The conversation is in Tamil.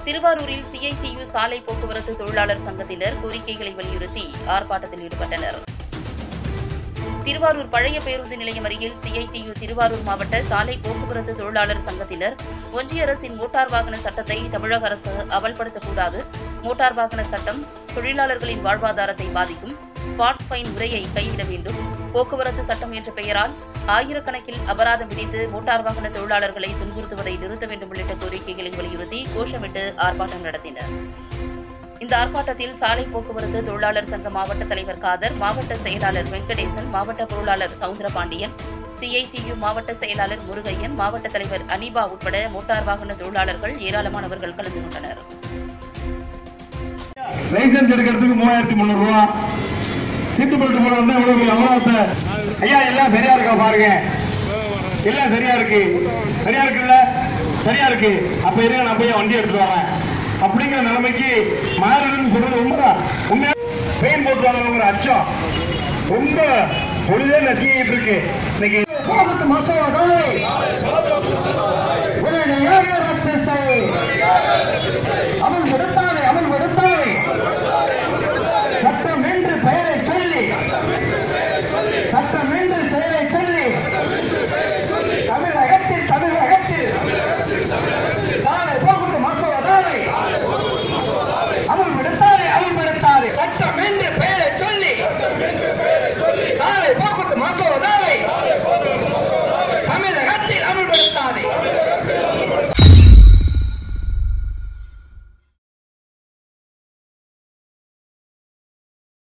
திருவாரூரில் சிஐடியு சாலை போக்குவரத்து தொழிலாளர் சங்கத்தினர் கோரிக்கைகளை வலியுறுத்தி ஆர்ப்பாட்டத்தில் ஈடுபட்டனர் திருவாரூர் பழைய பேருந்து நிலையம் அருகில் சிஐடியு திருவாரூர் மாவட்ட சாலை போக்குவரத்து தொழிலாளர் சங்கத்தினர் ஒன்றிய அரசின் மோட்டார் வாகன சட்டத்தை தமிழக அரசு அமல்படுத்தக்கூடாது மோட்டார் வாகன சட்டம் தொழிலாளர்களின் வாழ்வாதாரத்தை பாதிக்கும் ஸ்பாட் ஃபைன் முறையை கைவிட வேண்டும் போக்குவரத்து சட்டம் என்ற பெயரால் ஆயிரக்கணக்கில் அபராதம் விதித்து மோட்டார் வாகன தொழிலாளர்களை துன்புறுத்துவதை நிறுத்த வேண்டும் உள்ளிட்ட கோரிக்கைகளை வலியுறுத்தி கோஷமிட்டு ஆர்ப்பாட்டம் நடத்தினர் இந்த ஆர்ப்பாட்டத்தில் சாலை போக்குவரத்து தொழிலாளர் சங்க மாவட்ட தலைவர் காதர் மாவட்ட செயலாளர் வெங்கடேசன் மாவட்ட பொருளாளர் சவுந்தரபாண்டியன் சிஐடியு மாவட்ட செயலாளர் முருகையன் மாவட்ட தலைவர் அனீபா உட்பட மோட்டார் வாகன தொழிலாளர்கள் ஏராளமானவர்கள் கலந்து கொண்டனர் லைசன்ஸ் எடுக்கிறதுக்கு மூவாயிரத்தி முந்நூறு ரூபா சீட்டு பெல்ட் போட வந்தா எவ்வளவு பெரிய அமலாத்த ஐயா எல்லாம் சரியா இருக்கா பாருங்க எல்லாம் சரியா இருக்கு சரியா இருக்குல்ல சரியா இருக்கு அப்ப இருங்க நான் போய் வண்டி எடுத்துட்டு வரேன் அப்படிங்கிற நிலைமைக்கு மாறிடுன்னு சொல்றது உண்மைதான் உண்மையா பெயின் போட்டுவாங்க அச்சம் ரொம்ப பொழுதே நசுங்கிட்டு இருக்கு இன்னைக்கு போகத்து மாசம்